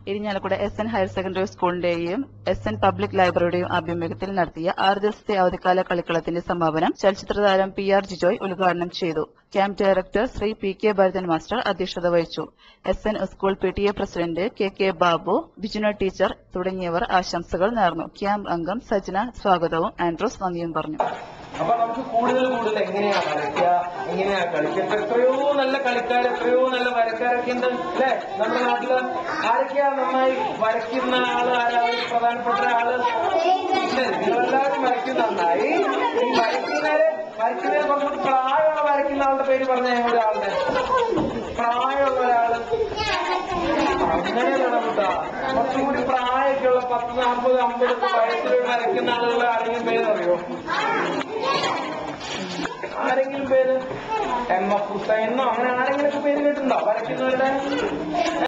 Irinjalakuda S N higher secondary സ്കൂളിന്റെയും S N public ലൈബ്രറിയുടെയും ആഭിമുഖ്യത്തിൽ നടത്തിയ ആറ് ദിവസത്തെ അവധിക്കാല കളിക്കളത്തിന്റെ സമാപനം ചലച്ചിത്രതാരം പി ആർ ജിജോയ് ഉദ്ഘാടനം ചെയ്തു camp director Shri P K Bharathan master അധ്യക്ഷത വഹിച്ചു S N school P T A president K K Babu Bijuna teacher തുടങ്ങിയവർ ആശംസകൾ നേർന്നു ക്യാമ്പ് അംഗം സജ്ന സ്വാഗതവും ആൻഡ്രോസ് നന്ദിയും പറഞ്ഞു അപ്പൊ നമുക്ക് കൂടുതൽ കൂടുതൽ എങ്ങനെയാ വരയ്ക്കുക എങ്ങനെയാ കളിക്കുക ഇപ്പൊ എത്രയോ നല്ല കളിക്കാർ എത്രയോ നല്ല വരക്കാരൊക്കെ ഉണ്ട് അല്ലെ നമ്മുടെ നാട്ടില് ആരൊക്കെയാ നന്നായി വരയ്ക്കുന്ന ആള് ആരാ ഒരു പ്രധാനപ്പെട്ട ആള് ഇല്ലേ? നിങ്ങളെല്ലാവരും വരയ്ക്കുന്ന നന്നായി ഈ വരയ്ക്കുന്നവരെ വരയ്ക്കുന്നതിനെ കുറച്ചുകൂടി പ്രായമുള്ള വരയ്ക്കുന്ന ആളുടെ പേര് പറഞ്ഞ ഒരാളുടെ പ്രായമുള്ള ഒരാള് അങ്ങനെയല്ല കേട്ടോ കുറച്ചും കൂടി പ്രായമൊക്കെയുള്ള പത്ത് നാൽപ്പത് അമ്പത് വയസ്സിൽ വരയ്ക്കുന്ന ആളുകളെ ആരെങ്കിലും പേര് അറിയോ ആരെങ്കിലും പേര് എം എഫ് ഹുസൈനോ അങ്ങനെ ആരെങ്കിലും പേര് കേട്ടിട്ടുണ്ടോ വരയ്ക്കുന്നവരുടെ